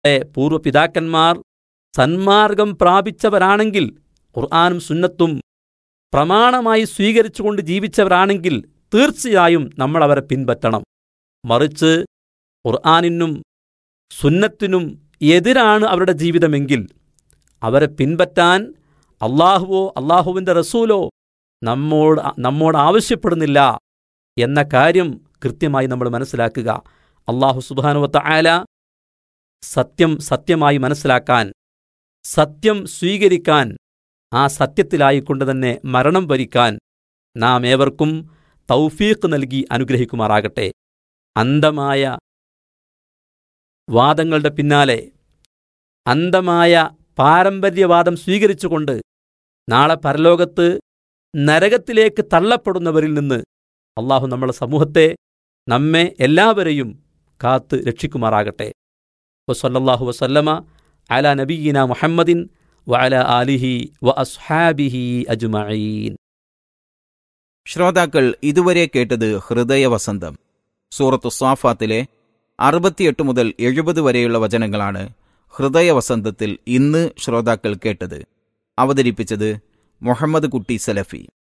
നമ്മുടെ പൂർവ്വപിതാക്കന്മാർ സന്മാർഗം പ്രാപിച്ചവരാണെങ്കിൽ ഖുർആാനും സുന്നത്തും പ്രമാണമായി സ്വീകരിച്ചുകൊണ്ട് ജീവിച്ചവരാണെങ്കിൽ തീർച്ചയായും നമ്മൾ അവരെ പിൻപറ്റണം മറിച്ച് ഖുർആാനിനും സുന്നത്തിനും എതിരാണ് അവരുടെ ജീവിതമെങ്കിൽ അവരെ പിൻപറ്റാൻ അള്ളാഹുവോ അള്ളാഹുവിൻ്റെ റസൂലോ നമ്മോട് നമ്മോട് ആവശ്യപ്പെടുന്നില്ല എന്ന കാര്യം കൃത്യമായി നമ്മൾ മനസ്സിലാക്കുക അള്ളാഹു സുബാനുവത്ത ആല സത്യം സത്യമായി മനസ്സിലാക്കാൻ സത്യം സ്വീകരിക്കാൻ ആ സത്യത്തിലായിക്കൊണ്ട് തന്നെ മരണം വരിക്കാൻ നാം ഏവർക്കും തൗഫീഖ് നൽകി അനുഗ്രഹിക്കുമാറാകട്ടെ അന്ധമായ വാദങ്ങളുടെ പിന്നാലെ അന്ധമായ പാരമ്പര്യവാദം സ്വീകരിച്ചുകൊണ്ട് നാളെ പരലോകത്ത് നരകത്തിലേക്ക് തള്ളപ്പെടുന്നവരിൽ നിന്ന് അള്ളാഹു നമ്മുടെ സമൂഹത്തെ നമ്മെ എല്ലാവരെയും കാത്ത് രക്ഷിക്കുമാറാകട്ടെ വസല്ലല്ലാഹു വസല്ലമ അല നബീന മുഹമ്മദിൻ വഅല ആലിഹി വ അസ്ഹാബിഹി അജ്മഈൻ ശ്രോതാക്കൾ ഇതുവരെ കേട്ടത് ഹൃദയവസന്തം സൂറത്തു സാഫാത്തിലെ അറുപത്തിയെട്ട് മുതൽ എഴുപത് വരെയുള്ള വചനങ്ങളാണ് ഹൃദയവസന്തത്തിൽ ഇന്ന് ശ്രോതാക്കൾ കേട്ടത് അവതരിപ്പിച്ചത് മുഹമ്മദ് കുട്ടി സലഫി